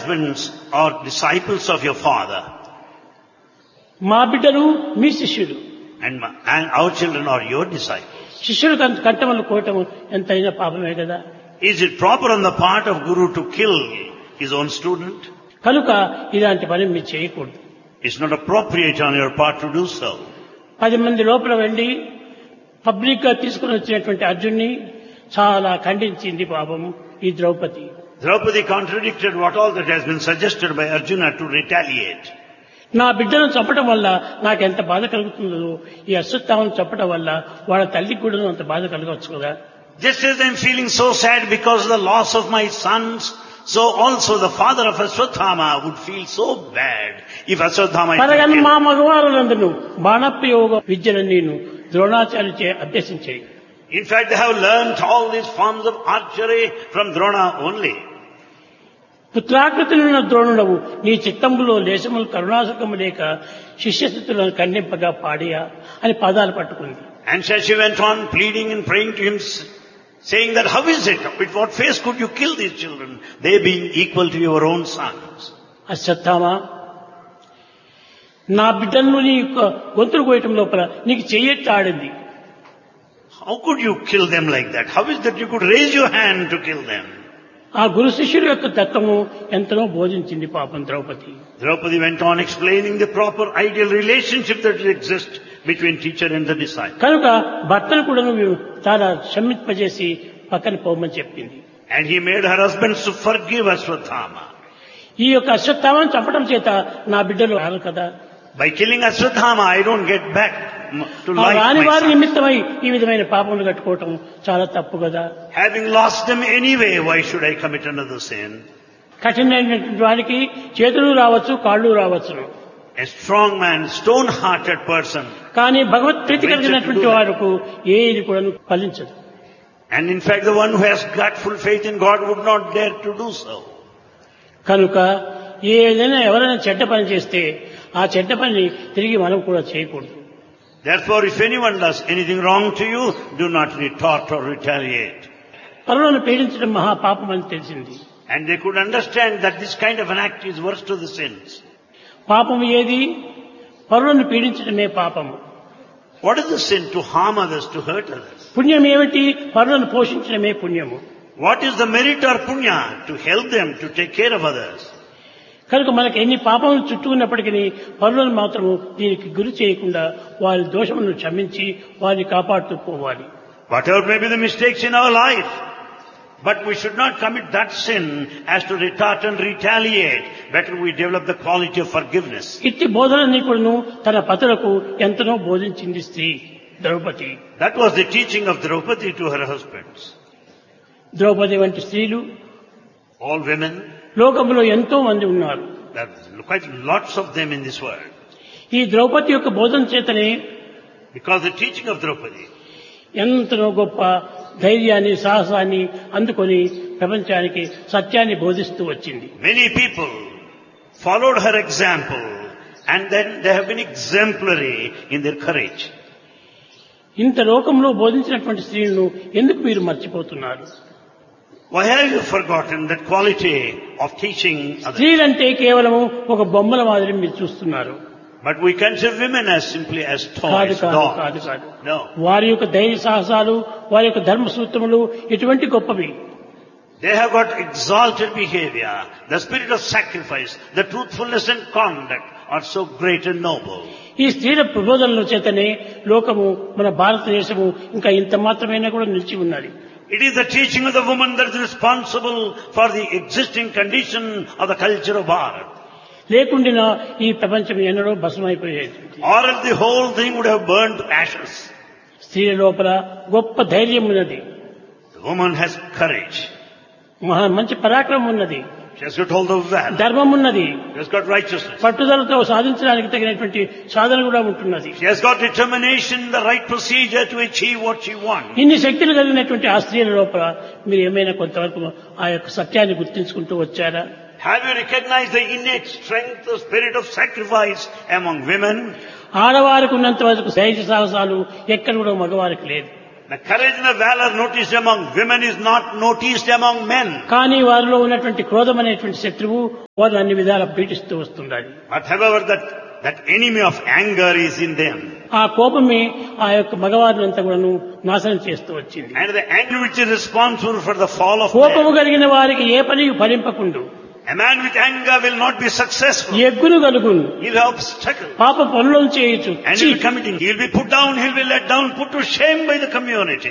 husbands are disciples of your father, మా బిడ్డలు మీ శిష్యులు and, my, and our children are your disciples. శిష్యులు కం- కంటమలు కోయటం ఎంతైనా పాపమే కదా Is it proper on the part of Guru to kill his own student? కనుక ఇలాంటి పని మీరు చేయకూడదు It's not appropriate on your part to do so. పది మంది లోపల వెళ్ళి పబ్లిక్ గా తీసుకుని వచ్చినటువంటి అర్జున్ని చాలా ఖండించింది పాపం ఈ Draupadi Draupadi contradicted what all that has been suggested by Arjuna to retaliate. నా బిడ్డను చంపడం వల్ల నాకు ఎంత బాధ కలుగుతుందో ఈ అశ్వత్థామను చంపడం వల్ల వాళ్ళ తల్లికి కూడా అంత బాధ కలగవచ్చు కదా Just as I'm feeling so sad because of the loss of my sons, so also the father of Aswathama would feel so bad if Aswathama is పరగని killed. మా మగవారులందరూ బాణప్రయోగ విద్యను నేను Dronacharya అభ్యసించాయి In fact, they have learnt all these forms of archery from Drona only. పుత్రాకృతులున్న ద్రోణుడవు నీ చిత్తంబులో లేశములు కరుణాసుకము లేక శిష్యస్థితులను ఖండింపగా పాడియా అని పదాలు పట్టుకుంది And so she went on pleading and praying to him, s- saying that how is it? With what face could you kill these children? They being equal to your own sons. Ashwatthama నా బిడ్డలను నీ యొక్క గొంతులు కోయటం లోపల నీకు చెయ్యెట్టి ఆడింది How could you kill them like that? How is that you could raise your hand to kill them? ఆ గురు శిష్యుల యొక్క తత్వము ఎంతనో బోధించింది పాపం Draupadi Draupadi went on explaining the proper ideal relationship that exists between teacher and the disciple. కనుక భర్తను కూడా నువ్వు చాలా క్షమింపజేసి పక్కన పోమని చెప్పింది And he made her husbands to forgive Aswathama. ఈ యొక్క అశ్వత్థామను చంపడం చేత నా బిడ్డలు రారు కదా By killing Aswathama, I don't get back m- to ఆ life రాని my వారి son. నిమిత్తమై ఈ విధమైన పాపములు కట్టుకోవటం చాలా తప్పు కదా Having lost them anyway, why should I commit another sin? కఠినమైనటువంటి వారికి చేతులు రావచ్చు కాళ్ళు రావచ్చు A strong man, stone-hearted person, కానీ భగవత్ ప్రీతి కలిగినటువంటి వారికి ఏది కూడా ఫలించదు and in fact the one who has got full faith in God would not dare to do so. కనుక ఏదైనా ఎవరైనా చెడ్డ పని చేస్తే ఆ చెడ్డ పని తిరిగి మనం కూడా చేయకూడదు Therefore, if anyone does anything wrong to you, do not retort or retaliate. పరులను పీడించడం మహా పాపం అని తెలిసింది And they could understand that this kind of an act is worse to the sins. పాపం ఏది పరులను పీడించడమే పాపము What is the sin? To harm others, to hurt others. పుణ్యం ఏమిటి పరులను పోషించడమే పుణ్యము What is the merit or punya? To help them, to take care of others. కనుక మనకు ఎన్ని పాపములు చుట్టుకున్నప్పటికీ పరులను మాత్రము దీనికి గురి చేయకుండా వారి దోషములను క్షమించి వారిని కాపాడుతూ పోవాలి Whatever may be the mistakes in our life, but we should not commit that sin as to retort and retaliate. Better we develop the quality of forgiveness. ఇట్టి బోధనని కూడాను తన పతులకు ఎంతనో బోధించింది స్త్రీ Draupadi That was the teaching of Draupadi to her husbands. Draupadi వంటి స్త్రీలు All women, లోకంలో ఎంతో మంది ఉన్నారు there are quite lots of them in this world. ఈ ద్రౌపది యొక్క బోధన చేతనే Because the teaching of Draupadi ఎంతనో గొప్ప ధైర్యాన్ని సాహసాన్ని అందుకొని ప్రపంచానికి సత్యాన్ని బోధిస్తూ వచ్చింది Many people followed her example and then they have been exemplary in their courage. ఇంత లోకంలో బోధించినటువంటి స్త్రీలను ఎందుకు మీరు మర్చిపోతున్నారు Why have you forgotten that quality of teaching others? స్త్రీలంటే కేవలము ఒక బొమ్మల మాదిరి మీరు చూస్తున్నారు But we consider women as simply as కాదు toys, కాదు కాదు dolls. కాదు No. వారి యొక్క ధైర్య సాహసాలు వారి యొక్క ధర్మ సూత్రములు ఎటువంటి గొప్పవి They have got exalted behavior, the spirit of sacrifice, the truthfulness and conduct are so great and noble. ఈ స్త్రీల ప్రబోధనల చేతనే లోకము మన భారతదేశము ఇంకా ఇంత మాత్రమైనా కూడా నిలిచి ఉన్నది It is the teaching of the woman that is responsible for the existing condition of the culture of Bharat. లేకుండినా ఈ ప్రపంచం ఎన్నడో భస్మైపోయేది Or else the whole thing would have burned to ashes. స్త్రీల లోపల గొప్ప ధైర్యం ఉన్నది The woman has courage. మహా మంచి పరాక్రమం ఉన్నది She has got all the valor. ధర్మం ఉన్నది She has got righteousness. పట్టుదలతో సాధించడానికి తగినటువంటి సాధన కూడా ఉంటున్నది She has got determination, the right procedure to achieve what she wants. ఇన్ని శక్తులు కలిగినటువంటి ఆ స్త్రీల లోపల మీరు ఏమైనా కొంతవరకు ఆ యొక్క సత్యాన్ని గుర్తించుకుంటూ వచ్చారా Have you recognized the innate strength, the spirit of sacrifice among women? ఆడవారికి ఉన్నంత వరకు ధైర్య సాహసాలు ఎక్కడ కూడా మగవారికి లేదు The courage and the valor noticed among women is not noticed among men. కానీ వారిలో ఉన్నటువంటి క్రోధం అనేటువంటి శత్రువు వారిని అన్ని విధాలా పీడిస్తూ వస్తుండాలి But however, that, that enemy of anger is in them. ఆ కోపమే ఆ యొక్క మగవారిని అంతా కూడాను నాశనం చేస్తూ వచ్చింది And the anger which is responsible for the fall of కోపము man. కలిగిన వారికి ఏ పని ఫలింపకుండు A man with anger will not be successful. ఎగ్గును కలుగును He'll have obstacle. పాప పనులను చేయొచ్చు And ఛీ! he'll be committing. He'll be put down, he'll be let down, put to shame by the community.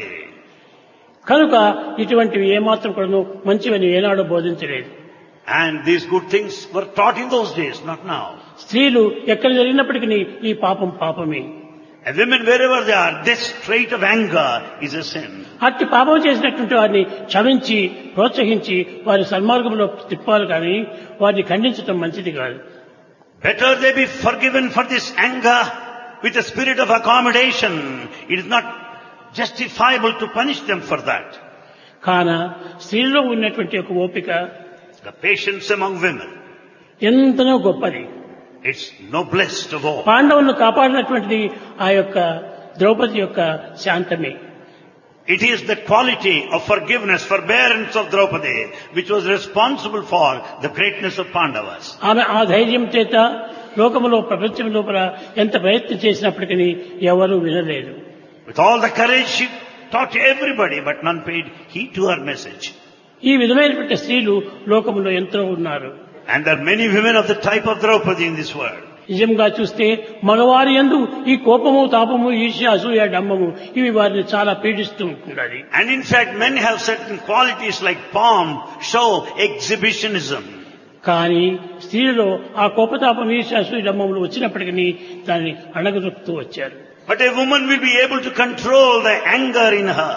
కనుక ఇటువంటివి ఏమాత్రం కూడాను మంచివని ఏనాడు బోధించలేదు And these good things were taught in those days, not now. స్త్రీలు ఎక్కడ జరిగినప్పటికీ ఈ పాపం పాపమే And women, wherever they are, this trait of anger is a sin. అట్టి పాపం చేసినటువంటి వారిని క్షమించి ప్రోత్సహించి వారి సన్మార్గంలో తిప్పాలి కానీ వారిని ఖండించడం మంచిది కాదు Better they be forgiven for this anger with a spirit of accommodation. It is not justifiable to punish them for that. కాన స్త్రీలో ఉన్నటువంటి ఒక ఓపిక The patience among women, ఎంతనో గొప్పది it's noblest of all. పాండవులను కాపాడినటువంటిది ఆ యొక్క ద్రౌపది యొక్క శాంతమే It is the quality of forgiveness, forbearance of Draupadi, which was responsible for the greatness of Pandavas. ఆమె ఆ ధైర్యం చేత లోకములో ప్రపంచం లోపల ఎంత ప్రయత్నం చేసినప్పటికీ ఎవరూ వినలేదు With all the courage, she taught everybody, but none paid heed to her message. ఈ విధమైనటువంటి స్త్రీలు లోకములో ఎంతో ఉన్నారు And there are many women of the type of Draupadi in this world. నిజంగా చూస్తే మగవారి యందు ఈ కోపము తాపము ఈర్ష్య అసూయ డంబము ఇవి వారిని చాలా పీడిస్తూ ఉంటున్నది And in fact, men have certain qualities like pomp, show, exhibitionism. కానీ స్త్రీలలో ఆ కోపతాపం ఈర్ష్య అసూయ డంబములు వచ్చినప్పటికీ దాన్ని అణగదొక్కుతూ వచ్చారు But a woman will be able to control the anger in her.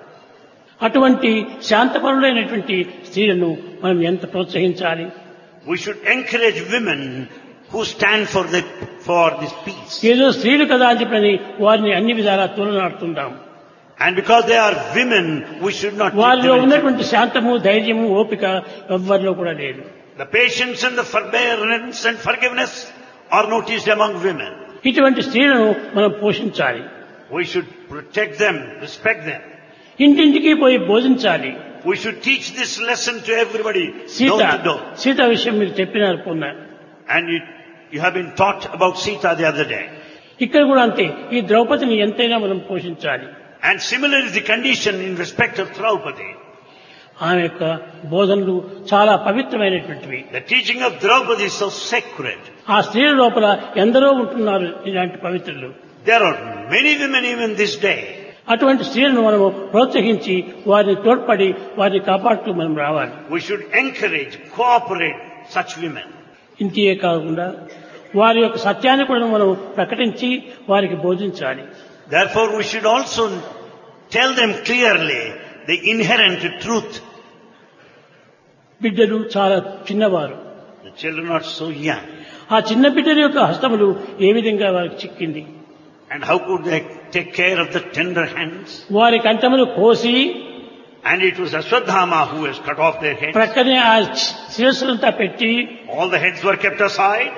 అటువంటి శాంతపరులైనటువంటి స్త్రీలను మనం ఎంత ప్రోత్సహించాలి We should encourage women who stand for the, for this peace. ఏదో స్త్రీలు కదా అని చెప్పని వారిని అన్ని విధాలా తోలనాడుతుంటాం And because they are women, we should not take వారిలో them in- ఉన్నటువంటి శాంతము ధైర్యము ఓపిక ఎవ్వరిలో కూడా లేదు The patience and the forbearance and forgiveness are noticed among women. ఇటువంటి స్త్రీలను మనం పోషించాలి We should protect them, respect them. ఇంటింటికి పోయి బోధించాలి We should teach this lesson to everybody, Sita door to door. Sita విషయం మీరు చెప్పినారు పొన్న And you, you have been taught about Sita the other day. ఇక్కడ కూడా అంతే ఈ ద్రౌపదిని ఎంతైనా మనం పోషించాలి And similar is the condition in respect of Draupadi. ఆమె యొక్క బోధనలు చాలా పవిత్రమైనటువంటివి The teaching of Draupadi is so sacred. ఆ స్త్రీల లోపల ఎందరో ఉంటున్నారు ఇలాంటి పవిత్రులు There are many women even this day. అటువంటి స్త్రీలను మనము ప్రోత్సహించి వారిని తోడ్పడి వారిని కాపాడుతూ మనం రావాలి We should encourage, cooperate such women. ఇంతే కాకుండా వారి యొక్క సత్యాన్ని కూడా మనం ప్రకటించి వారికి బోధించాలి Therefore, we should also tell them clearly the inherent truth. బిడ్డలు చాలా చిన్నవారు The children are so young. ఆ చిన్న బిడ్డల యొక్క హస్తములు ఏ విధంగా వారికి చిక్కింది And how could they take care of the tender hands? వారి కంఠములు కోసి And it was Aswadhama who has cut off their heads. ప్రక్కనే ఆ శిరస్సులంతా పెట్టి All the heads were kept aside.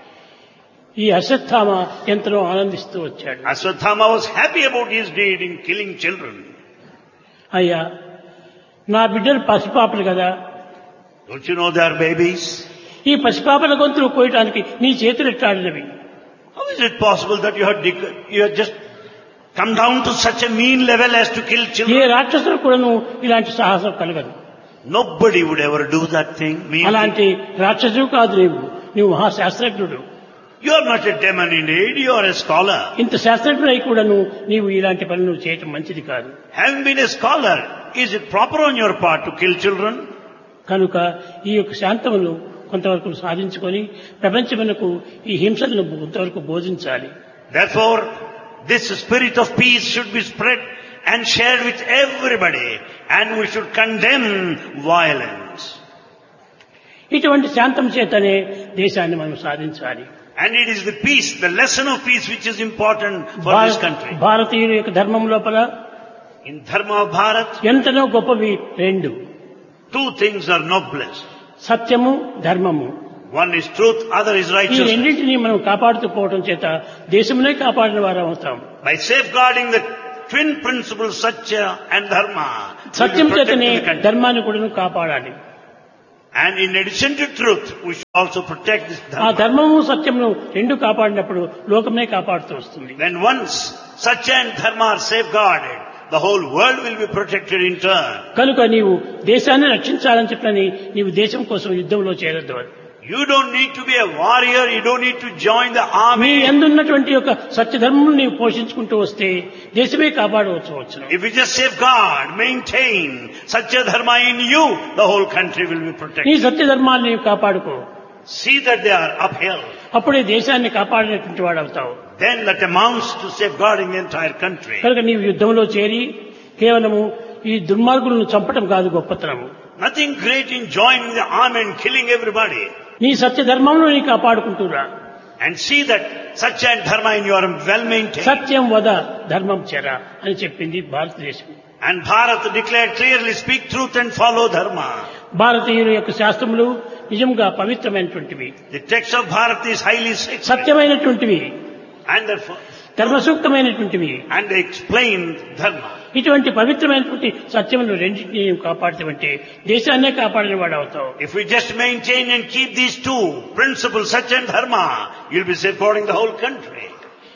ఈ అశ్వత్థామ ఎంతనో ఆనందిస్తూ వచ్చాడు Aswadhama was happy about his deed in killing children. అయ్యా నా బిడ్డలు పసిపాపలు కదా Don't you know they are babies? ఈ పసిపాపల గొంతులు కోయటానికి నీ చేతులు ఎట్టాడినవి How is it possible that you have, dec- you have just come down to such a mean level as to kill A children? రాక్షసులు కూడాను ఇలాంటి సాహసం కలగదు Nobody would ever do that thing. mean thing. అలాంటి రాక్షసుడు కాదు నీవు నీవు మహాశాస్త్రజ్ఞుడు You are not a demon indeed, you are a scholar. ఇంత శాస్త్రజ్ఞుడై కూడాను నీవు ఇలాంటి పనులు చేయటం మంచిది కాదు Having been a scholar, is it proper on your part to kill children? కనుక ఈ యొక్క శాంతమును కొంతవరకు సాధించుకొని ప్రపంచమునకు ఈ హింసలను కొంతవరకు బోధించాలి Therefore, this spirit of peace should be spread and shared with everybody and we should condemn violence. ఇటువంటి శాంతం చేతనే దేశాన్ని మనం సాధించాలి And it is the peace, the lesson of peace which is important for this భారత- country. భారతీయుల యొక్క ధర్మం లోపల In Dharma of Bharat, ఎంతనో గొప్పవి రెండు two things are noblest. సత్యము ధర్మము One is truth, other is ఈ righteousness. రెండింటినీ మనం కాపాడుతూ పోవడం చేత దేశమునే కాపాడిన వారు అవుతాం By safeguarding the twin principles, Satya and Dharma, will be సత్యం చేతనే protecting the country. ధర్మాన్ని కూడా కాపాడాలి And in addition to truth, we should also protect this ఆ Dharma. ధర్మము సత్యమును రెండు కాపాడినప్పుడు లోకమే కాపాడుతూ వస్తుంది When once Satya and Dharma are safeguarded, the whole world will be protected in turn. కనుక నీవు దేశాన్ని రక్షించాలని చెప్పని నీవు దేశం కోసం యుద్ధంలో చేరద్దు You don't need to be a warrior, you don't need to join the me army. ఎందున్నటువంటి యొక్క సత్యధర్మం నీవు పోషించుకుంటూ వస్తే దేశమే కాపాడవచ్చు వచ్చును If you just safeguard, maintain Satya Dharma in you, the whole country will be నీ protected. సత్యధర్మాన్ని నీవు కాపాడుకో See that they are upheld. అప్పుడే దేశాన్ని కాపాడినటువంటి వాడు అవుతావు Then that amounts to safeguarding the entire country. కనుక నీవు యుద్ధంలో చేరి కేవలము ఈ దుర్మార్గులను చంపటం కాదు గొప్పతనము Nothing great in joining the army and killing everybody. నీ సత్యధర్మంలో నీ కాపాడుకుంటురా And see that Satya and Dharma in you are well maintained. సత్యం వద ధర్మం చెర అని చెప్పింది భారతదేశం And Bharat declared clearly, speak truth and follow Dharma. భారతీయుల యొక్క శాస్త్రములు నిజంగా పవిత్రమైనటువంటివి The text of Bharat is highly sacred. సత్యమైనటువంటివి And therefore, ధర్మసూక్తమైనటువంటివి and they explain Dharma. ఇటువంటి పవిత్రమైనటువంటి సత్యములు రెండింటినీ నీవు కాపాడుతావంటే దేశాన్నే కాపాడిన వాడు అవుతావు If we just maintain and keep these two principles, Satya and Dharma, you'll be safeguarding the whole country.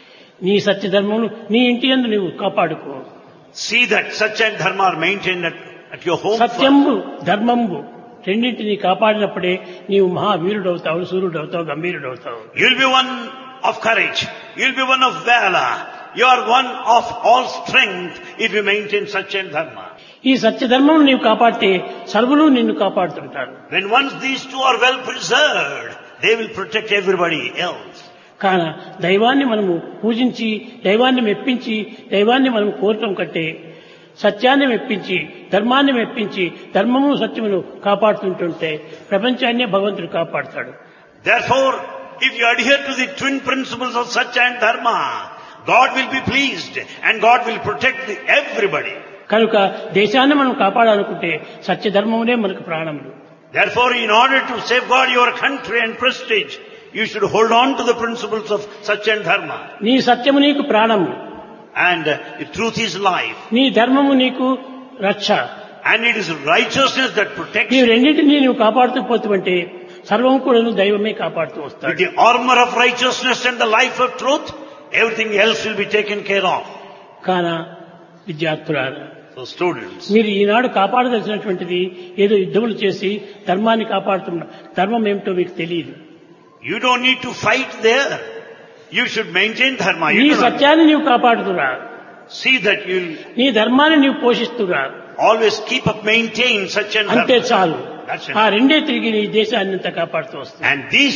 నీ సత్యధర్మమును నీ ఇంటి యందు నీవు కాపాడుకో See that Satya and Dharma are maintained at, at your home. first. సత్యంబు ధర్మంబు రెండింటినీ కాపాడినప్పుడే నీవు మహావీరుడవుతావు సూర్యుడవుతావు గంభీరుడవుతావు You'll be one of courage. You'll be one of valor. You are one of all strength if you maintain Satya and Dharma. ఈ సత్యధర్మం నీవు కాపాడితే సర్వులు నిన్ను కాపాడుతుంటారు When once these two are well preserved, they will protect everybody else. కాన దైవాన్ని మనము పూజించి దైవాన్ని మెప్పించి దైవాన్ని మనం కోరటం కంటే సత్యాన్ని మెప్పించి ధర్మాన్ని మెప్పించి ధర్మము సత్యమును కాపాడుతుంటుంటే ప్రపంచాన్నే భగవంతుడు కాపాడుతాడు Therefore, if you adhere to the twin principles of Satya and Dharma, God will be pleased and God will protect the, everybody. కనుక దేశాన్ని మనం కాపాడాలనుకుంటే సత్యధర్మమునే మనకు ప్రాణములు Therefore, in order to safeguard your country and prestige, you should hold on to the principles of Satya and Dharma. నీ సత్యము నీకు ప్రాణము And uh, the truth is life. నీ ధర్మము నీకు రక్ష And it is righteousness that protects నీవు you. రెండింటినీ నీవు కాపాడుతూ పోతుంటే సర్వం కూడా దైవమే కాపాడుతూ With వస్తాడు the armor of righteousness and the life of truth, everything else will be taken care of. కాన విద్యార్థులారా So students, మీరు ఈనాడు కాపాడదలసినటువంటిది ఏదో యుద్ధములు చేసి ధర్మాన్ని కాపాడుతున్న ధర్మం ఏమిటో మీకు తెలియదు you don't need to fight there. You should maintain dharma. నీ You do not సత్యాన్ని నీవు కాపాడుతురా see that you'll నీ ధర్మాన్ని నీవు పోషిస్తురా always keep up, maintain such and అంతే dharma. చాలు That's it. ఆ రెండే తిరిగి నీ దేశాన్ని అంతా కాపాడుతూ వస్తుంది And these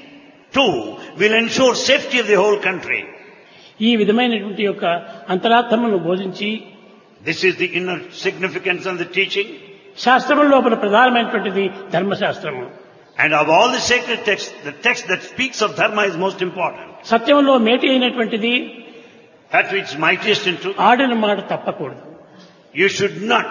two will ensure safety of the whole country. ఈ విధమైనటువంటి యొక్క అంతరార్థమును బోధించి This is the inner significance and the teaching. శాస్త్రముల లోపల ప్రధానమైనటువంటిది ధర్మశాస్త్రము And of all the sacred texts, the text that speaks of dharma is most important. సత్యంలో మేటి అయినటువంటిది That which is mightiest in truth. ఆడిన మాట తప్పకూడదు You should not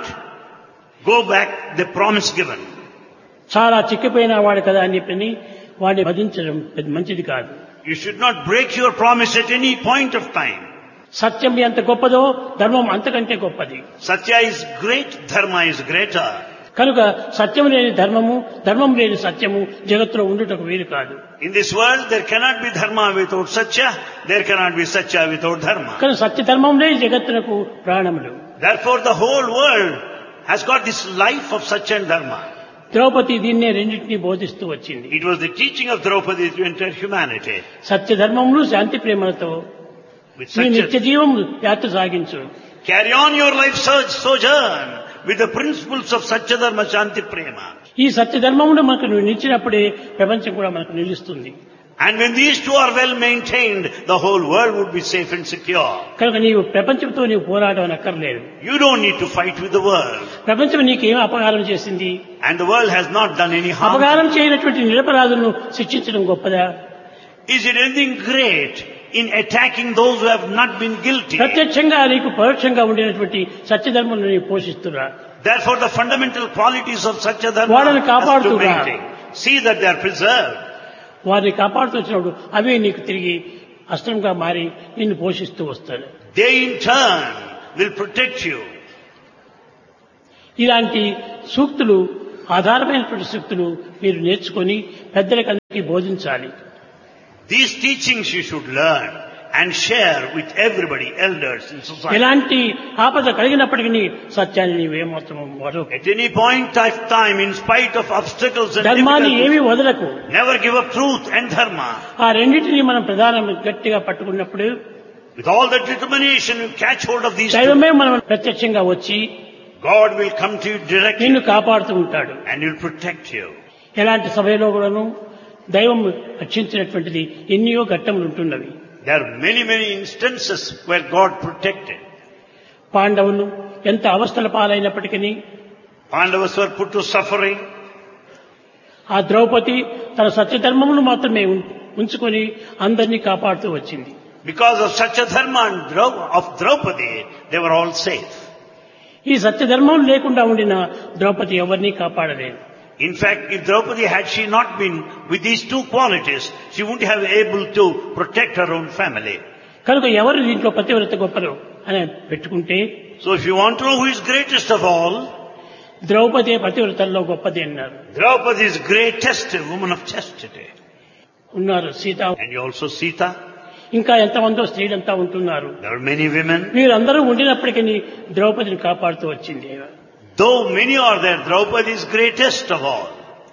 go back the promise given. చాలా చిక్కిపోయిన వాడు కదా అని చెప్పి వాడిని వధించడం పెద్ద మంచిది కాదు You should not break your promise at any point of time. సత్యం ఎంత గొప్పదో ధర్మం అంతకంటే గొప్పది Satya is great, dharma is greater. కనుక సత్యం లేని ధర్మము ధర్మం లేని సత్యము జగత్తులో ఉండుటకు వీలు కాదు In this world, there cannot be dharma without satya, there cannot be satya without dharma. కానీ సత్య ధర్మంలే జగత్తునకు ప్రాణములు Therefore, the whole world has got this life of satya and dharma. Draupadi దీన్నే రెండింటినీ బోధిస్తూ వచ్చింది It was the teaching of Draupadi to entire humanity. సత్య ధర్మములు శాంతి ప్రేమలతో With నీ నిత్య satya, జీవం యాత్ర సాగించు carry on your life search, sojourn with the principles of satya dharma shanti prema. ఈ సత్య ధర్మమును మనకు నువ్వు నిలిచినప్పుడే ప్రపంచం కూడా మనకు నిలుస్తుంది And when these two are well maintained, the whole world would be safe and secure. కనుక నీవు ప్రపంచంతో నీవు పోరాటం అక్కర్లేదు You don't need to fight with the world. ప్రపంచం నీకేం అపకారం చేసింది And the world has not done any harm. అపకారం చేయనటువంటి నిరపరాధులను శిక్షించడం గొప్పదా Is it anything great in attacking those who have not been guilty? ప్రత్యక్షంగా నీకు పరోక్షంగా ఉండినటువంటి సత్యధర్మం నీవు పోషిస్తున్నా Therefore, the fundamental qualities of Satya Dharma వాళ్ళని has to కాపాడుతున్నా. maintain. See that they are preserved. వారిని కాపాడుతూ వచ్చినప్పుడు అవే నీకు తిరిగి అస్త్రంగా మారి నిన్ను పోషిస్తూ వస్తాడు They in turn will protect you. ఇలాంటి సూక్తులు ఆధారమైనటువంటి సూక్తులు మీరు నేర్చుకొని పెద్దలకు అందరికీ బోధించాలి These teachings you should learn and share with everybody, elders in society. ఎలాంటి ఆపద కలిగినప్పటికీ సత్యాన్ని నీవేమాత్రం మరొక At any point of time, in spite of obstacles and ధర్మాన్ని difficulties, ఏమీ వదలకు never give up truth and dharma. ఆ రెండింటినీ మనం ప్రధానం గట్టిగా పట్టుకున్నప్పుడు With all that determination, you catch hold of these two. దైవమే మనం ప్రత్యక్షంగా వచ్చి God will come to you directly నిన్ను కాపాడుతూ ఉంటాడు and will protect you. ఎలాంటి సమయంలో కూడాను దైవం రక్షించినటువంటిది ఎన్నో ఘట్టములు ఉంటున్నవి There are many, many instances where God protected. పాండవులు ఎంత అవస్థల పాలైనప్పటికీ Pandavas were put to suffering. ఆ ద్రౌపది తన సత్యధర్మమును మాత్రమే ఉం- ఉంచుకొని అందరినీ కాపాడుతూ వచ్చింది Because of such a dharma and Drau- of Draupadi, they were all safe. ఈ సత్యధర్మం లేకుండా ఉండిన ద్రౌపది ఎవరినీ కాపాడలేదు In fact, if Draupadi had she not been with these two qualities, she wouldn't have able to protect her own family. కనుక ఎవరు దీంట్లో పతివ్రత గొప్పరు అని పెట్టుకుంటే So if you want to know who is greatest of all, Draupadi పతివ్రతల్లో గొప్పది అన్నారు Draupadi is greatest woman of chastity. ఉన్నారు Sita And you also Sita. ఇంకా ఎంతమందో స్త్రీలంతా ఉంటున్నారు There are many women. వీరందరూ ఉండినప్పటికీ ద్రౌపదిని కాపాడుతూ వచ్చింది Though many are there, Draupadi is greatest of all.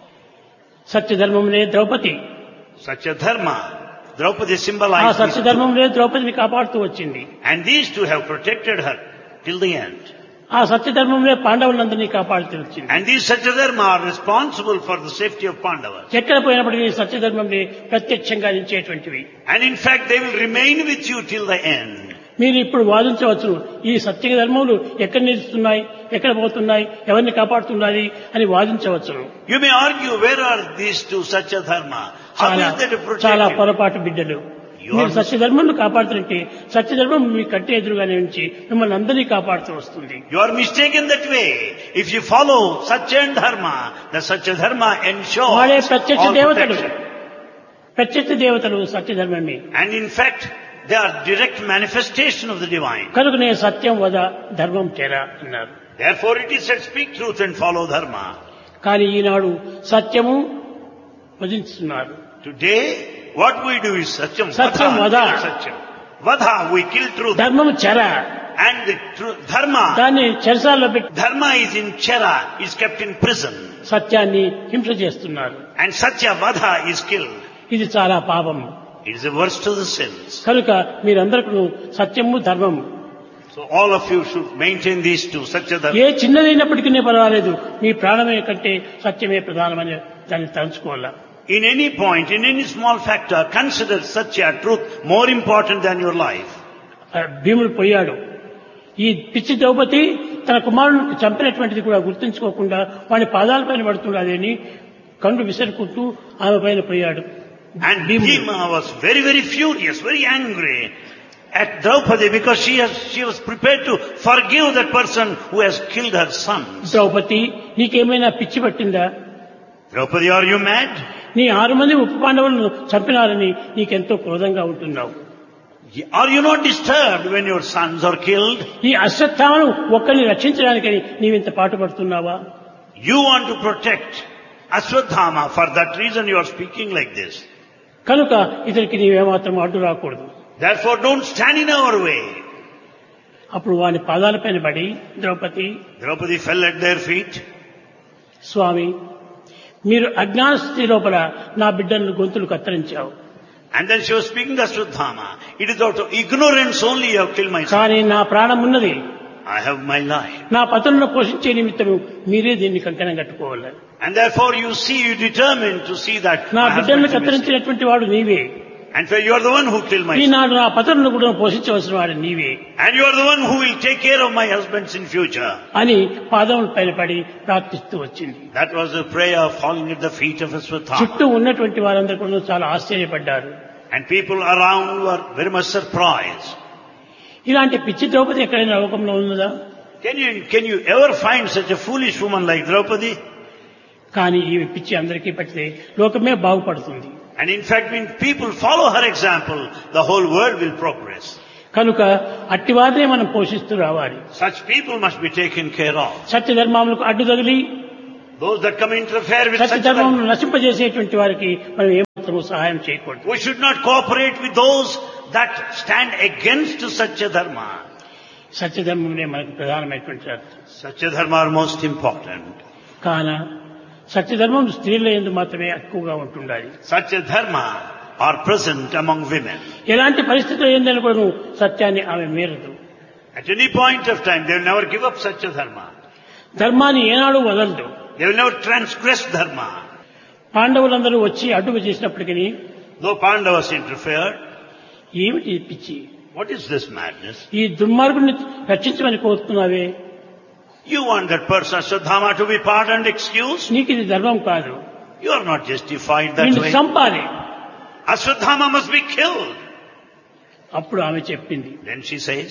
సత్యధర్మములే Draupadi Such a dharma. Draupadi ఆ symbolizes these two. సత్యధర్మములే ద్రౌపదిని కాపాడుతూ వచ్చింది And these two have protected her till the end. ఆ సత్యధర్మములే పాండవులందరినీ కాపాడుతూ వచ్చింది And these Satyadharma are responsible for the safety of Pandavas. ఎక్కడ పోయినప్పటికీ సత్యధర్మంని ప్రత్యక్షంగా నిలిచేటువంటివి And in fact, they will remain with you till the end. మీరు ఇప్పుడు వాదించవచ్చు ఈ సత్య ధర్మములు ఎక్కడ నిలుస్తున్నాయి ఎక్కడ పోతున్నాయి ఎవరిని కాపాడుతున్నది అని వాదించవచ్చును You may argue, where are these two Satyadharma? How చాలా is they to protect చాలా you? పొరపాటు బిడ్డలు You మీరు are- సత్యధర్మం కాపాడుతుంటే సత్యధర్మం మీ కంటి ఎదురుగానే ఉంచి మిమ్మల్ని అందరినీ కాపాడుతూ వస్తుంది You are mistaken that way. If you follow Satya and Dharma, the Satya Dharma ensures వాడే ప్రత్యక్ష all దేవతలు protection. ప్రత్యక్ష దేవతలు సత్యధర్మమే And in fact, they are direct manifestation of the divine. కనుకనే సత్యం వద ధర్మం తెరా అన్నారు Therefore it is said, speak truth and follow Dharma. కానీ ఈనాడు సత్యము వధిస్తున్నారు Today, what we do is Satyam. Satyam Vadha, Vada. kill Satyam. Vadha, we kill truth. ధర్మము చెర And the tru- Dharma, దాన్ని చెరసాల్లో పెట్టి Dharma is in Chera, is kept in prison. సత్యాన్ని హింస చేస్తున్నారు And Satya Vadha is killed. ఇది చాలా పాపం It is the worst of the sins. కనుక మీరందరూ సత్యము ధర్మము So all of you should maintain these two, Satya Dharma. ఏ చిన్నదైనప్పటికీ పర్వాలేదు మీ ప్రాణమే కంటే సత్యమే ప్రధానమని దాన్ని తలుచుకోవాలా In any point, in any small factor, consider Satya, truth, more important than your life. ఆ భీముడు పోయాడు ఈ పిచ్చి ద్రౌపది తన కుమారునికి చంపినటువంటిది కూడా గుర్తుంచుకోకుండా వాడి పాదాలపైన పడుతున్నదని కళ్ళు విసరుకుంటూ ఆమె పైన పోయాడు And భీముడు. Bhima was very, very furious, very angry at Draupadi because she, has, she was prepared to forgive that person who has killed her son. Draupadi నీకేమైనా పిచ్చి పట్టిందా Draupadi, are you mad? నీ ఆరు మంది ఉప పాండవులను చంపినారని నీకెంతో క్రోధంగా ఉంటున్నావు Are you not disturbed when your sons are killed? ఈ అశ్వత్థామను ఒక్కరిని రక్షించడానికని నీవింత పాటుపడుతున్నావా You want to protect Aswadhama. For that reason you are speaking like this. కనుక ఇతనికి నీవేమాత్రం అడ్డు రాకూడదు Therefore don't stand in our way. అప్పుడు వాని పాదాలపైన పడి Draupadi Draupadi fell at their feet. స్వామి మీరు అజ్ఞాన స్థితి లోపల నా బిడ్డలను గొంతులు కత్తిరించావు And then she was speaking to Aswadhama. It is out of ignorance only you have killed my son. కానీ నా ప్రాణం ఉన్నది I have my life. నా పతులను పోషించే నిమిత్తము మీరే దీన్ని కంకణం కట్టుకోవాలి And therefore you see, you determined to see that నా my husband బిడ్డలను is missing. కత్తిరించినటువంటి వాడు నీవే And so you are the one who killed my son. ఈనాడు నా పతులను కూడా పోషించవలసిన వాడు నీవే And you are the one who will take care of my husbands in future. అని పాదముల పైన పడి ప్రార్థిస్తూ వచ్చింది That was a prayer falling at the feet of Aswadhama. చుట్టూ ఉన్నటువంటి వారందరూ కూడా చాలా ఆశ్చర్యపడ్డారు And people around were very much surprised. ఇలాంటి పిచ్చి ద్రౌపది ఎక్కడైనా లోకంలో ఉన్నదా Can you, can you ever find such a foolish woman like Draupadi? కానీ ఈ పిచ్చి అందరికీ పట్టితే లోకమే బాగుపడుతుంది And in fact, when people follow her example, the whole world will progress. కనుక అట్టివారినే మనం పోషిస్తూ రావాలి Such people must be taken care of. సత్య ధర్మములకు అడ్డు తగిలి Those that come interfere with Satya such ధర్మమును నశింపజేసేటువంటి వారికి మనం ఏమాత్రము సహాయం చేయకూడదు We should not cooperate with those that stand against Satya Dharma. సత్య ధర్మమునే మనకు ప్రధానమైనటువంటి అర్థం Satya Dharma are most important. కాన సత్య ధర్మం స్త్రీల ఎందు మాత్రమే ఎక్కువగా ఉంటుండాలి Satya Dharma are present among women. ఎలాంటి పరిస్థితులు ఏందని కూడా సత్యాన్ని ఆమె మీరదు At any point of time, they will never give up Satya Dharma. ధర్మాన్ని ఏనాడు వదలదు They will never transgress Dharma. పాండవులందరూ వచ్చి అడ్డుకు చేసినప్పటికీ Though Pandavas interfered, ఏమిటి ఈ పిచ్చి what is this madness? ఈ దుర్మార్గుని రక్షించమని కోరుతున్నావే You want that person Ashwadhama to be pardoned, excused? నీకు ఇది ధర్మం కాదు You are not justified that నిన్ను way. చంపాలి Ashwadhama must be killed. అప్పుడు ఆమె చెప్పింది Then she says,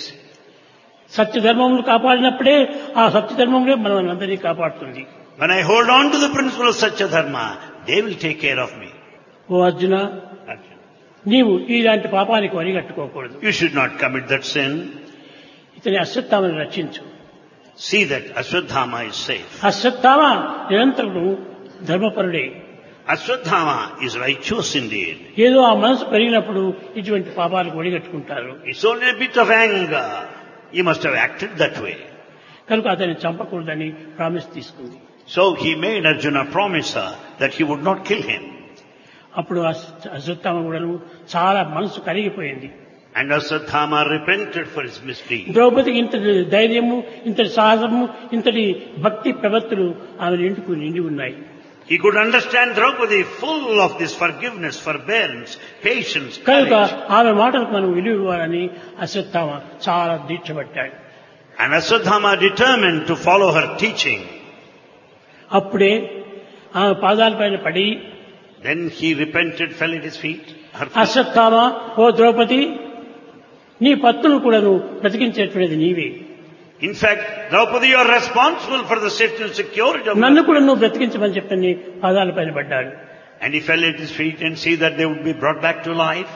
సత్య ధర్మములు కాపాడినప్పుడే ఆ సత్య ధర్మంలో మనం అందరినీ కాపాడుతుంది when I hold on to the principle of Satya Dharma, they will take care of me. ఓ అర్జున నీవు ఇలాంటి పాపానికి వరిగట్టుకోకూడదు You should not commit that sin. ఇతని అశ్వత్థామని రక్షించు See that Ashwadhama is safe. Ashwatthama నిరంతరం ధర్మపరుడే Ashwadhama is righteous indeed. ఏదో ఆ మనసు పెరిగినప్పుడు ఇటువంటి పాపాలకు ఒడిగట్టుకుంటారు It's only a bit of anger. He must have acted that way. కనుక అతన్ని చంపకూడదని ప్రామిస్ తీసుకుంది So he made Arjuna promise her that he would not kill him. అప్పుడు అశ్వత్థామ కూడా చాలా మనసు కరిగిపోయింది And Ashwadhama repented for his misdeed. ద్రౌపదికి ఇంతటి ధైర్యము ఇంతటి సాహసము ఇంతటి భక్తి ప్రవత్తులు ఆమె నిండుకు నిండి ఉన్నాయి He could understand Draupadi full of this forgiveness, forbearance, patience, కనుక courage. ఆమె మాటలకు మనం విలువ ఇవ్వాలని అశ్వత్థామ చాలా దీక్ష పట్టాడు And Ashwadhama determined to follow her teaching. అప్పుడే ఆమె పాదాలపైన పడి Then he repented, fell at his feet. Her feet. Ashwatthama ఓ ద్రౌపది నీ పత్తులు కూడాను బ్రతికించేటువంటిది నీవే In fact, Draupadi, you are responsible for the safety and security of నన్ను కూడా నువ్వు బ్రతికించమని చెప్పని పాదాలపైన పడ్డాడు And he fell at his feet and see that they would be brought back to life.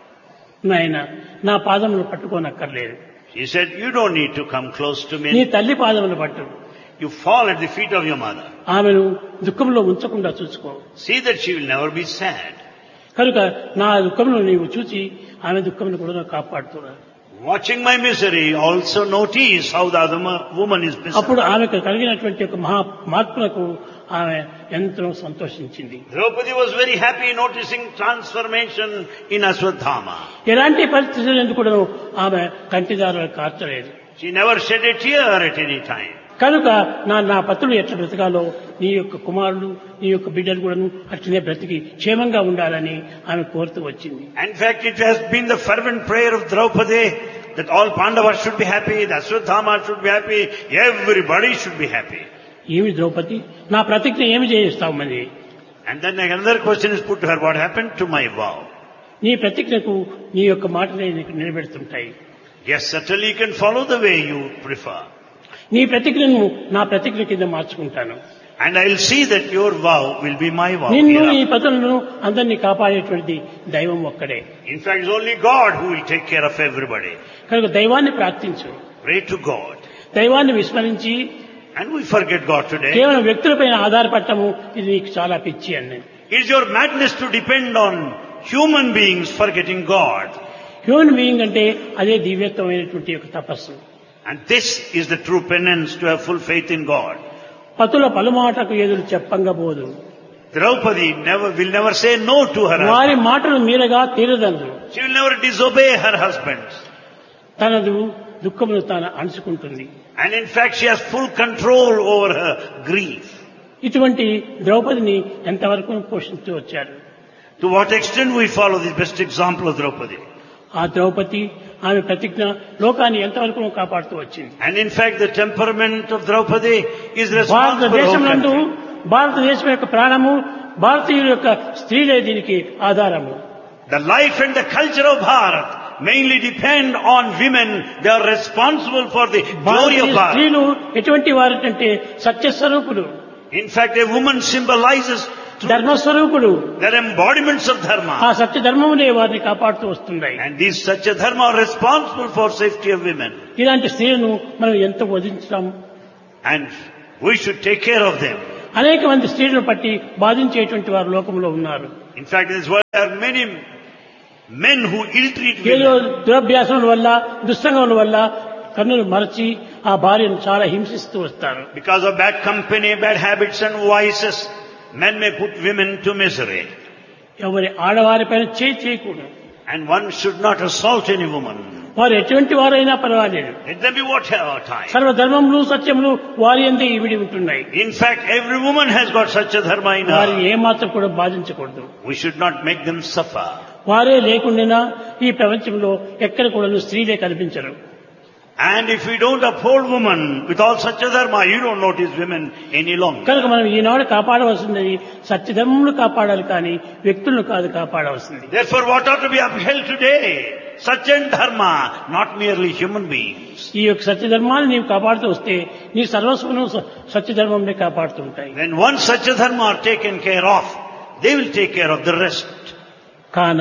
నాయన నా పాదములు పట్టుకోనక్కర్లేదు He said, you don't need to come close to నీ me. తల్లి పాదములు పట్టు You fall at the feet of your mother. ఆమెను దుఃఖంలో ఉంచకుండా చూసుకో See that she will never be sad. కనుక నా దుఃఖంలో నీవు చూసి ఆమె దుఃఖంను కూడా కాపాడుతున్నాను Watching my misery, also notice how the other mo- woman is అప్పుడు miserable. ఆమెకు కలిగినటువంటి ఒక మహా మార్పులకు ఆమె ఎంతో సంతోషించింది Draupadi was very happy noticing transformation in Aswadhama. ఎలాంటి పరిస్థితులు ఎందుకు కూడా ఆమె కంటిదారులు కార్చలేదు She never shed a tear at any time. కనుక నా నా పత్రులు ఎట్లా బ్రతకాలో నీ యొక్క కుమారుడు నీ యొక్క బిడ్డలు కూడాను అట్లనే బ్రతికి క్షేమంగా ఉండాలని ఆమె కోరుతూ వచ్చింది In fact, it has been the fervent prayer of Draupadi that all Pandavas should be happy, the Aswadhama should be happy, everybody should be happy. ఏమి ద్రౌపది నా ప్రతిజ్ఞ ఏమి చేయిస్తావు మరి And then another question is put to her, what happened to my vow? నీ ప్రతిజ్ఞకు నీ యొక్క మాటలే నీకు నిలబెడుతుంటాయి Yes, certainly you can follow the way you prefer. నీ ప్రతిజ్ఞను నా ప్రతిజ్ఞ కింద మార్చుకుంటాను And I'll see that your vow will be my vow. నిన్ను నీ hereafter. పతులను అందరినీ కాపాడేటువంటిది దైవం ఒక్కడే In fact, it's only God who will take care of everybody. కనుక దైవాన్ని ప్రార్థించు Pray to God. దైవాన్ని విస్మరించి And we forget God today. కేవలం వ్యక్తులపైన ఆధారపడటము ఇది నీకు చాలా పిచ్చి అని It's your madness to depend on human beings forgetting God. Human being అంటే అదే దివ్యత్వమైనటువంటి ఒక తపస్సు And this is the true penance to have full faith in God. పతుల పలుమాటకు ఎదురు చెప్పంగా పోదు Draupadi never, will never say no to her husband. వారి మాటలు మీరగా తీరదందు She will never disobey her husband. తనదు దుఃఖమును తాను అణుచుకుంటుంది And in fact, she has full control over her grief. ఇటువంటి ద్రౌపదిని ఎంతవరకు పోషిస్తూ వచ్చారు To what extent we follow the best example of Draupadi. ఆ ద్రౌపది ఆమె ప్రతిజ్ఞ లోకాన్ని ఎంతవరకు కాపాడుతూ వచ్చింది And in fact, the temperament of Draupadi is responsible for the భారతదేశం whole నందు country. భారతదేశం యొక్క ప్రాణము భారతీయుల యొక్క స్త్రీలే దీనికి ఆధారము The life and the culture of Bharat mainly depend on women. They are responsible for the glory Bharatiya of Bharat. స్త్రీలు ఎటువంటి వారంటే సత్యస్వరూపులు In fact, a woman symbolizes truth. ధర్మస్వరూపుడు They're embodiments of ఆ dharma. సత్య ధర్మమునే వారిని కాపాడుతూ వస్తున్నాయి And these such a dharma are responsible for safety of women. ఇలాంటి స్త్రీలను మనం ఎంత వధించడం And we should take care of them. అనేక మంది స్త్రీలను పట్టి బాధించేటువంటి వారు లోకంలో ఉన్నారు In fact, in this world there are many men who ill-treat ఏదో women. దురభ్యాసముల వల్ల దుస్సంగముల వల్ల కన్నులు మరచి ఆ భార్యను చాలా హింసిస్తూ వస్తారు Because of bad company, bad habits and vices, men may put women to misery. ఎవరి ఆడవారిపైన చేయి చేయకూడదు And one should not assault any woman. వారు ఎటువంటి వారైనా పర్వాలేదు Let them be whatever type. సర్వధర్మములు సత్యములు వారి అందే ఇవిడి ఉంటున్నాయి In fact, every woman has got such a dharma in వారిని her. ఏమాత్రం కూడా బాధించకూడదు We should not make them suffer. వారే లేకుండా ఈ ప్రపంచంలో ఎక్కడ కూడా స్త్రీలే కనిపించరు And if we don't uphold woman with all such a dharma, you don't notice women any longer. కనుక మనం ఈనాడు కాపాడవలసినది సత్యధర్మములు కాపాడాలి కానీ వ్యక్తులను కాదు కాపాడవలసింది Therefore, what ought to be upheld today? Such a dharma, not merely human beings. ఈ యొక్క సత్యధర్మాన్ని నీవు కాపాడుతూ వస్తే నీ సర్వస్వను స- సత్యధర్మంనే కాపాడుతూ ఉంటాయి When once such a dharma are taken care of, they will take care of the rest. కాన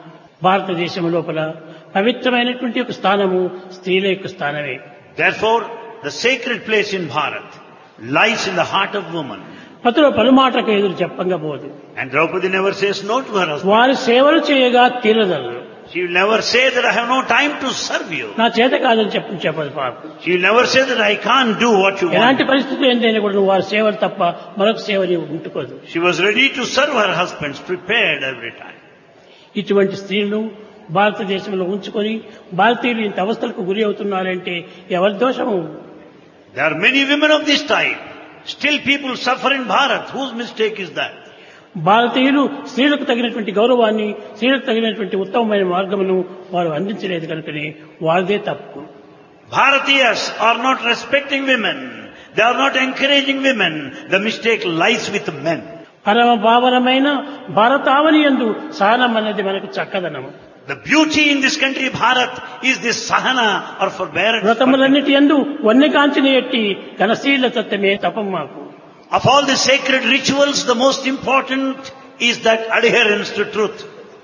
భారతదేశం లోపల పవిత్రమైనటువంటి ఒక స్థానము స్త్రీల యొక్క స్థానమే Therefore, the sacred place in Bharat lies in the heart of woman. పతుల పలుమాటకు ఎదురు చెప్పంగా పోదు And Draupadi never says no to her husband. వారి సేవలు చేయగా తీరదలు She will never say that I have no time to serve you. నా చేత కాదని చెప్పు చెప్పదు పాప She will never say that I can't do what you ఎలాంటి want. పరిస్థితులు ఏంటైనా కూడా నువ్వు వారి సేవలు తప్ప మరొక సేవ నీవు ఉంటుకోదు She was ready to serve her husbands, prepared every time. ఇటువంటి స్త్రీలను భారతదేశంలో ఉంచుకొని భారతీయులు ఇంత అవస్థలకు గురి అవుతున్నారంటే ఎవరి దోషము There are many women of this type. Still people suffer in Bharat. Whose mistake is that? భారతీయులు స్త్రీలకు తగినటువంటి గౌరవాన్ని స్త్రీలకు తగినటువంటి ఉత్తమమైన మార్గమును వారు అందించలేదు కనుకనే వారిదే తప్పు Bharatiyas are not respecting women. They are not encouraging women. The mistake lies with men. పరమ పావనమైన భారతావని ఎందు సహనం అనేది మనకు చక్కదనము The beauty in this country, Bharat, is this sahana or forbearance. వ్రతములన్నిటి ఎందు వన్నె కాంచిన ఎట్టి ఘనశీల తత్వమే తపం మాకు Of all the sacred rituals, the most important is that adherence to truth.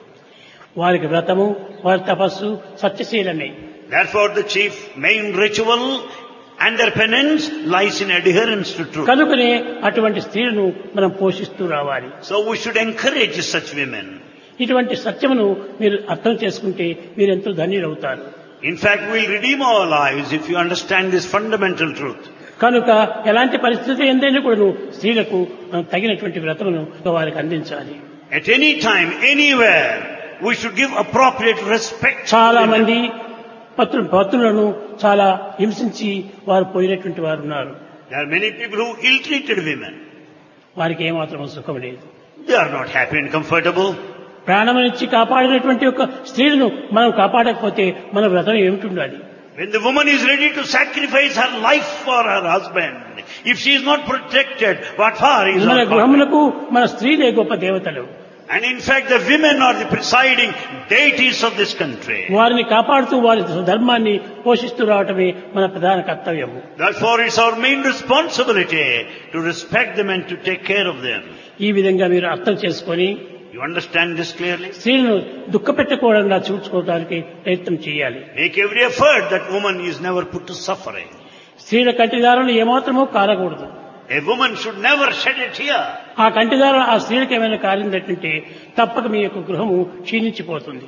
వారికి వ్రతము వారి తపస్సు సత్యశీలమే Therefore, the chief main ritual and their penance lies in adherence to truth. కనుకనే అటువంటి స్త్రీలను మనం పోషిస్తూ రావాలి So we should encourage such women. ఇటువంటి సత్యమును మీరు అర్థం చేసుకుంటే మీరు ఎంతో ధన్యులవుతారు In fact, we'll redeem our lives if you understand this fundamental truth. కనుక ఎలాంటి పరిస్థితి ఎందైనా కూడా నువ్వు స్త్రీలకు మనం తగినటువంటి వ్రతమును వారికి అందించాలి At any time, anywhere, we should give appropriate respect. to చాలా women. మంది పత్రు భక్తులను చాలా హింసించి వారు పోయినటువంటి వారు ఉన్నారు There are many people who ill-treated women. వారికి ఏమాత్రం సుఖం లేదు They are not happy and comfortable. ప్రాణమునిచ్చి కాపాడినటువంటి ఒక స్త్రీలను మనం కాపాడకపోతే మన వ్రతం ఏమిటి ఉండాలి When the woman is ready to sacrifice her life for her husband, if she is not protected, what for is మన her God? గృహములకు మన స్త్రీలే గొప్ప దేవతలు And in fact, the women are the presiding deities of this country. వారిని కాపాడుతూ వారి ధర్మాన్ని పోషిస్తూ రావటమే మన ప్రధాన కర్తవ్యము Therefore, it's our main responsibility to respect them and to take care of them. ఈ విధంగా మీరు అర్థం చేసుకొని You understand this clearly? స్త్రీలను దుఃఖపెట్టకూడకుండా చూసుకోవడానికి ప్రయత్నం చేయాలి Make every effort that woman is never put to suffering. స్త్రీల కంటిదారులు ఏమాత్రమూ కారకూడదు A woman should never shed a tear. ఆ కంటిదారులు ఆ స్త్రీలకు ఏమైనా కారిందంటే తప్పక మీ యొక్క గృహము క్షీణించిపోతుంది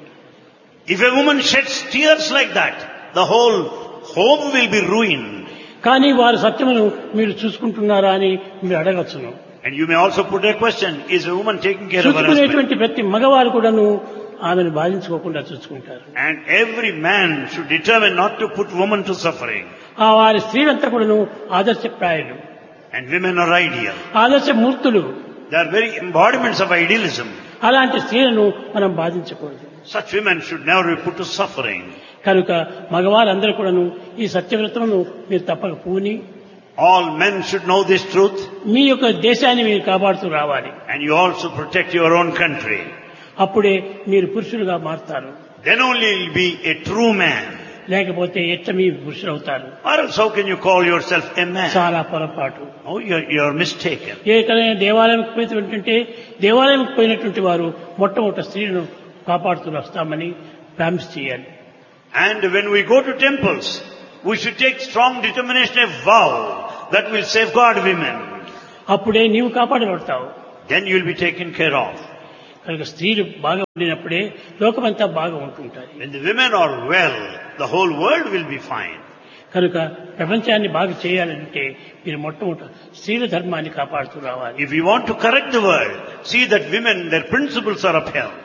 If a woman sheds tears like that, the whole home will be ruined. కానీ వారి సత్యమును మీరు చూసుకుంటున్నారా అని మీరు అడగచ్చును And you may also put a question, is a woman taking care of her husband? చూసుకునేటువంటి ప్రతి మగవారు కూడాను ఆమెను బాధించుకోకుండా చూసుకుంటారు And every man should determine not to put woman to suffering. ఆ వారి స్త్రీలంతా కూడాను ఆదర్శప్రాయులు And women are ideal. ఆదర్శ మూర్తులు They are very embodiments of idealism. అలాంటి స్త్రీలను మనం బాధించకూడదు Such women should never be put to suffering. కనుక మగవారందరూ కూడాను ఈ సత్యవ్రతమును మీరు తప్పక పూని All men should know this truth మీ యొక్క దేశాన్ని మీరు కాపాడుతూ రావాలి and you also protect your own country. అప్పుడే మీరు పురుషులుగా మారుతారు Then only you'll be a true man. లేకపోతే ఎట్ట మీ పురుషులు అవుతారు Or else how can you call yourself a man? చాలా పొరపాటు Oh, you're, you're mistaken. ఏకైనా దేవాలయంకి పోయినటువంటి దేవాలయంకి పోయినటువంటి వారు మొట్టమొదటి స్త్రీలను కాపాడుతూ వస్తామని ప్రామిస్ చేయాలి And when we go to temples, we should take strong determination, a vow that will safeguard women. అప్పుడే నీవు కాపాడబడతావు Then you'll be taken care of. కనుక స్త్రీలు బాగా ఉండినప్పుడే లోకమంతా బాగా ఉంటుంటారు When the women are well, the whole world will be fine. కనుక ప్రపంచాన్ని బాగా చేయాలంటే మీరు మొట్టమొదటి స్త్రీల ధర్మాన్ని కాపాడుతూ రావాలి If you want to correct the world, see that women, their principles are upheld.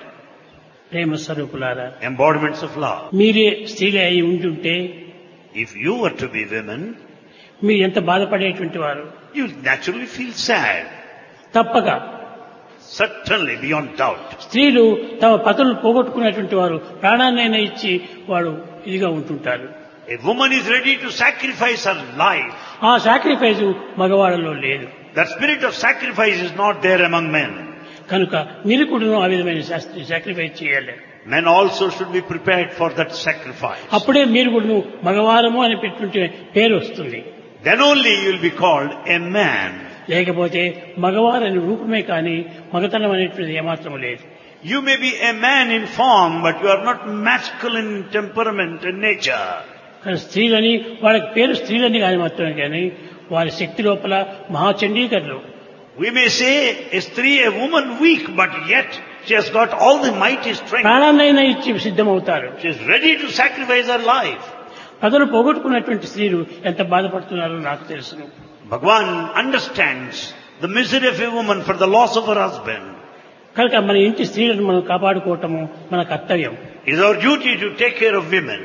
ప్రేమ స్వరూపులారా Embodiments of love. మీరే స్త్రీలే అయి ఉంటుంటే If you were to be women, మీరు ఎంత బాధపడేటువంటి వారు you'll naturally feel sad. తప్పక Certainly, beyond doubt. స్త్రీలు తమ పతులు పోగొట్టుకున్నటువంటి వారు ప్రాణాన్నైనా ఇచ్చి వాడు ఇదిగా ఉంటుంటారు A woman is ready to sacrifice her life. ఆ సాక్రిఫైస్ మగవాళ్ళలో లేదు That spirit of sacrifice is not there among men. కనుక మీరు కూడా ఆ విధమైన శాస్త్రి సాక్రిఫైస్ చేయాలి Men also should be prepared for that sacrifice. అప్పుడే మీరు కూడా మగవారము అని పెట్టుకుంటే పేరు వస్తుంది Then only you will be called a man. లేకపోతే మగవారని రూపమే కానీ మగతనం అనేటువంటిది ఏమాత్రం లేదు You may be a man in form, but you are not masculine in temperament and nature. కానీ స్త్రీలని వాళ్ళకి పేరు స్త్రీలని కానీ మాత్రమే కానీ వారి శక్తి లోపల మహాచండీకరులు We may say a stree, a woman weak, but yet she has got all the mighty strength. ప్రాణాన్నైనా ఇచ్చి సిద్ధమవుతారు She is ready to sacrifice her life. పదలు పోగొట్టుకున్నటువంటి స్త్రీలు ఎంత బాధపడుతున్నారో నాకు తెలుసును Bhagwan understands the misery of a woman for the loss of her husband. కనుక మన ఇంటి స్త్రీలను మనం కాపాడుకోవటము మన కర్తవ్యం It is our duty to take care of women.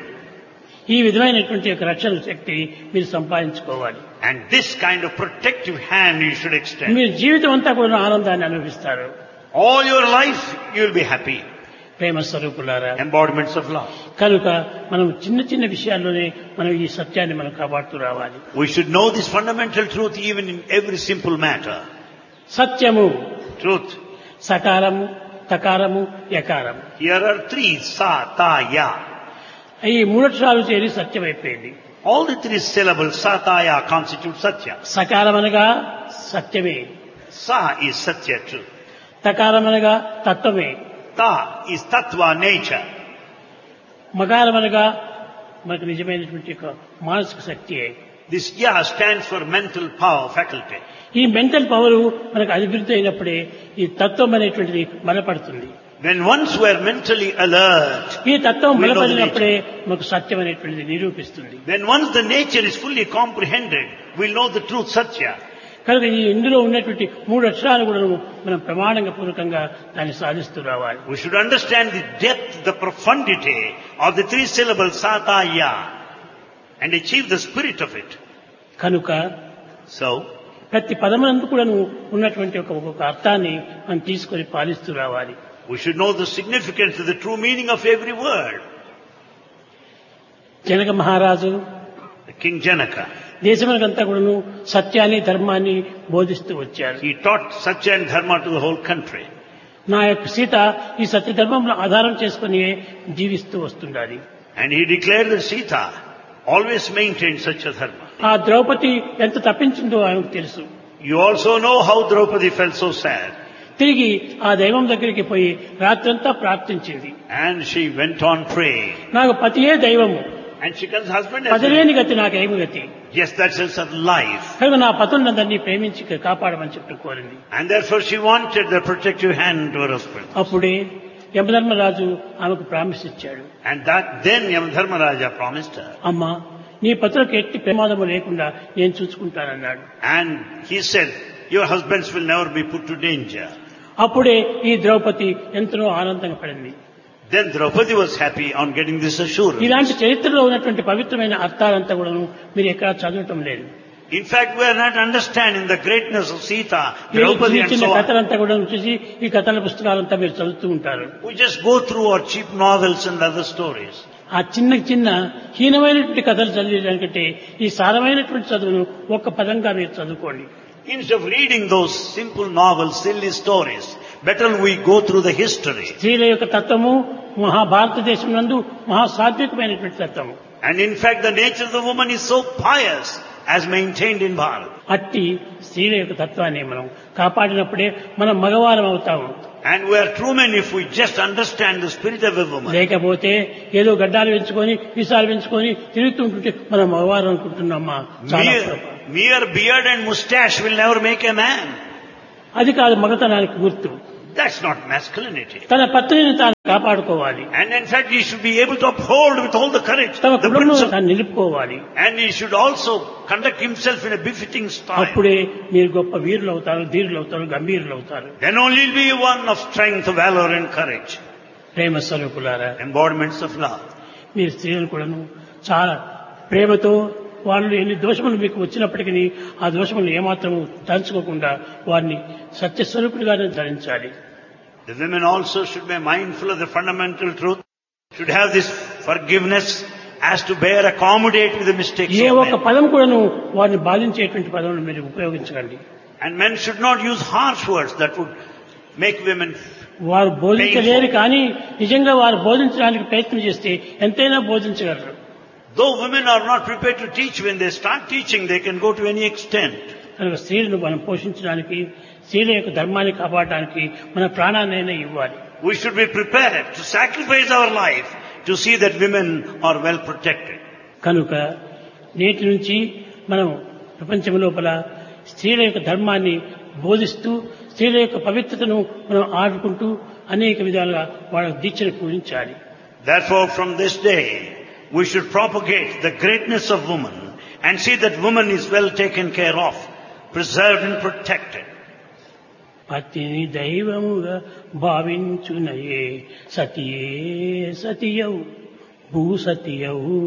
ఈ విధమైనటువంటి యొక్క రక్షణ శక్తి మీరు సంపాదించుకోవాలి And this kind of protective hand you should extend. మీరు జీవితం అంతా కూడా ఆనందాన్ని అనుభవిస్తారు All your life you will be happy. ప్రేమ స్వరూపులారా Embodiments of love. కనుక మనం చిన్న చిన్న విషయాల్లోనే మనం ఈ సత్యాన్ని మనం కాపాడుతూ రావాలి We should know this fundamental truth even in every simple matter. సత్యము Truth. సకారము తకారము యకారము Here are three, sa, ta, ya. ఈ మూడక్షరాలు చేరి సత్యం అయిపోయింది All the three syllables, sa, ta, ya constitute satya. సకారం అనగా సత్యమే Sa is satya truth. తకారం అనగా తత్వమే Ta is tattva nature. మకారం అనగా మనకు నిజమైనటువంటి ఒక మానసిక శక్తియే This ya stands for mental power, faculty. ఈ మెంటల్ పవర్ మనకు అభివృద్ధి అయినప్పుడే ఈ తత్వం అనేటువంటిది బలపడుతుంది When once we are mentally alert, ఈ తత్వం We know the బలపడినప్పుడే మనకు సత్యం అనేటువంటిది నిరూపిస్తుంది when once the nature is fully comprehended, we'll know the truth, satya. కనుక ఈ ఇందులో ఉన్నటువంటి మూడు అక్షరాలు కూడా మనం ప్రమాణంగా పూర్వకంగా దాన్ని సాధిస్తూ రావాలి We should understand the depth, the profundity of the three syllables, sata, ya, and achieve the spirit of it. కనుక So, ప్రతి పదమునందు కూడా ఉన్నటువంటి ఒక ఒక అర్థాన్ని మనం తీసుకొని పాలిస్తూ రావాలి we should know the significance of the true meaning of every word. Janaka మహారాజు King Janaka, దేశమునకంతా కూడాను సత్యాన్ని ధర్మాన్ని బోధిస్తూ వచ్చారు he taught Satya and Dharma to the whole country. నా యొక్క సీత ఈ సత్య ధర్మంలో ఆధారం చేసుకుని జీవిస్తూ వస్తుండాలి And he declared that Sita always maintained Satya Dharma. ఆ ద్రౌపది ఎంత తప్పించిందో ఆయనకు తెలుసు You also know how Draupadi felt so sad. తిరిగి ఆ దైవం దగ్గరికి పోయి రాత్రంతా ప్రార్థించింది And she went on praying. నాకు పతియే దైవము And she calls husband as పతిలేని గతి నాకేమి గతి Yes, that's sense of life. కనుక నా పతులందరినీ ప్రేమించి కాపాడమని చెప్పి కోరింది And therefore she wanted the protective hand to her husband. అప్పుడే యమధర్మరాజు ఆమెకు ప్రామిస్ ఇచ్చాడు And that then Yamadharmaraja promised her. అమ్మా నీ పతులకు ఎట్టి ప్రమాదము లేకుండా నేను చూసుకుంటానన్నాడు And he said, your husbands will never be put to danger. అప్పుడే ఈ ద్రౌపది ఎంతనో ఆనందంగా పడింది Then Draupadi was happy on getting this assurance. ఇలాంటి చరిత్రలో ఉన్నటువంటి పవిత్రమైన అర్థాలంతా కూడాను మీరు ఎక్కడా చదవటం లేదు In fact, we are not understanding the greatness of Sita, మీరు Draupadi చిన్న and చిన్న so on. కథలంతా కూడా చూసి ఈ కథల పుస్తకాలంతా మీరు చదువుతూ ఉంటారు We just go through our cheap novels and other stories. ఆ చిన్న చిన్న హీనమైనటువంటి కథలు చదివేదానికంటే ఈ సారమైనటువంటి చదువును ఒక్క పదంగా మీరు చదువుకోండి Instead of reading those simple novels, silly stories, better we go through the history. స్త్రీల యొక్క తత్వము మహాభారతదేశం నందు మహాసాత్వికమైనటువంటి తత్వము And in fact, the nature of the woman is so pious as maintained in Bharat. అట్టి స్త్రీల యొక్క తత్వాన్ని మనం కాపాడినప్పుడే మనం మగవారం అవుతాము And we are true men if we just understand the spirit of a woman. లేకపోతే ఏదో గడ్డాలు పెంచుకొని విసాలు పెంచుకొని తిరుగుతుంటుంటే మనం మగవారం అనుకుంటున్నామా చాలా Mere, పొరపాటు. mere beard and mustache will never make a man. అది కాదు మగతనానికి గుర్తు That's not masculinity. తన పత్నిని తాను కాపాడుకోవాలి And in fact, he should be able to uphold with all the courage తమ the కుటుంబం principle. తాను నిలుపుకోవాలి And he should also conduct himself in a befitting style. అప్పుడే మీరు గొప్ప వీరులు అవుతారు ధీరులు అవుతారు గంభీరులు అవుతారు Then only will be one of strength, valor and courage. ప్రేమ స్వరూపులారా Embodiments of love. మీరు స్త్రీలను కూడాను చాలా ప్రేమతో వాళ్ళు ఎన్ని దోషములు మీకు వచ్చినప్పటికీ ఆ దోషములు ఏమాత్రము తలుచుకోకుండా వారిని సత్యస్వరూపులుగానే ధరించాలి The women also should be mindful of the fundamental truth, should have this forgiveness as to bear, accommodate with the mistakes A of ఒక్క men. పదం కూడాను వారిని బాధించేటువంటి పదములు మీరు ఉపయోగించకండి And men should not use harsh words that would make women వారు బోధించలేరు కానీ నిజంగా వారు బోధించడానికి ప్రయత్నం చేస్తే ఎంతైనా బోధించగలరు Though women are not prepared to teach, when they start teaching, they can go to any extent. కనుక స్త్రీలను మనం పోషించడానికి స్త్రీల యొక్క ధర్మాన్ని కాపాడడానికి మన ప్రాణాన్నైనా ఇవ్వాలి We should be prepared to sacrifice our life to see that women are well protected. కనుక నేటి నుంచి మనం ప్రపంచం లోపల స్త్రీల యొక్క ధర్మాన్ని బోధిస్తూ స్త్రీల యొక్క పవిత్రతను మనం ఆడుకుంటూ అనేక విధాలుగా వాళ్ళ దీక్షను పూజించాలి Therefore, from this day, we should propagate the greatness of woman and see that woman is well taken care of, preserved and protected. పతిని దైవముగా భావించునయే సతియే సతియవు భూసతియవు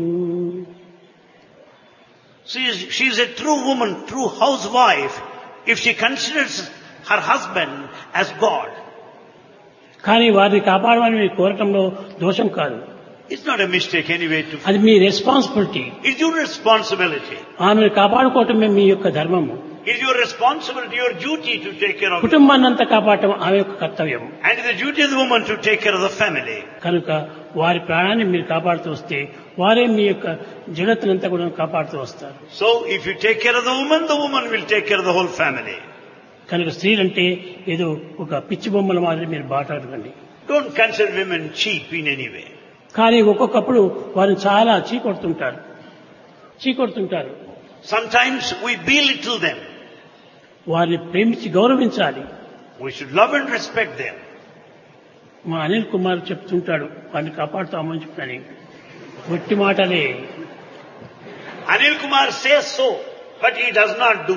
She is, she is a true woman, true housewife, if she considers her husband as God. కానీ వారిని కాపాడమని మీరు కోరటంలో దోషం కాదు It's not a mistake anyway to, అది మీ responsibility it's your responsibility. ఆమెను కాపాడుకోవటమే మీ యొక్క ధర్మము It's your responsibility, your duty to take care of it. కుటుంబాన్ని అంతా కాపాడటం ఆమె యొక్క కర్తవ్యం And it's the duty of the woman to take care of the family. కనుక వారి ప్రాణాన్ని మీరు కాపాడుతూ వస్తే వారే మీ యొక్క జగత్తునంతా కూడా కాపాడుతూ వస్తారు So if you take care of the woman, the woman will take care of the whole family. కనుక స్త్రీలంటే ఏదో ఒక పిచ్చి బొమ్మల మాదిరి మీరు బాటాడకండి Don't consider women cheap in any way. కానీ ఒక్కొక్కప్పుడు వారిని చాలా చీకొడుతుంటారు చీకొడుతుంటారు Sometimes we belittle them. వారిని ప్రేమించి గౌరవించాలి We should love and respect them. మా అనిల్ కుమార్ చెప్తుంటాడు వారిని కాపాడుతామని చెప్పని ఒట్టి మాటలే Anil Kumar says so, but he does not do.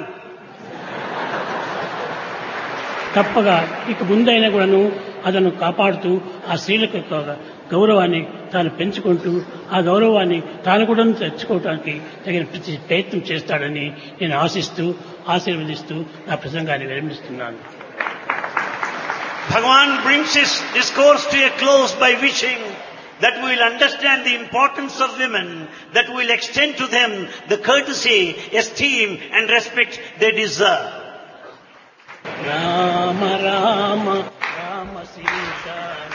తప్పగా ఇక ముందైనా కూడాను అతను కాపాడుతూ ఆ స్త్రీలకు యొక్క గౌరవాన్ని తాను పెంచుకుంటూ ఆ గౌరవాన్ని తాను కూడా తెచ్చుకోవడానికి తగిన ప్రతి ప్రయత్నం చేస్తాడని నేను ఆశిస్తూ ఆశీర్వదిస్తూ నా ప్రసంగాన్ని విరమిస్తున్నాను Bhagavan brings his discourse to a close by wishing that we will understand the importance of women, that we will extend to them the courtesy, esteem and respect they deserve. Rama Rama Rama Sita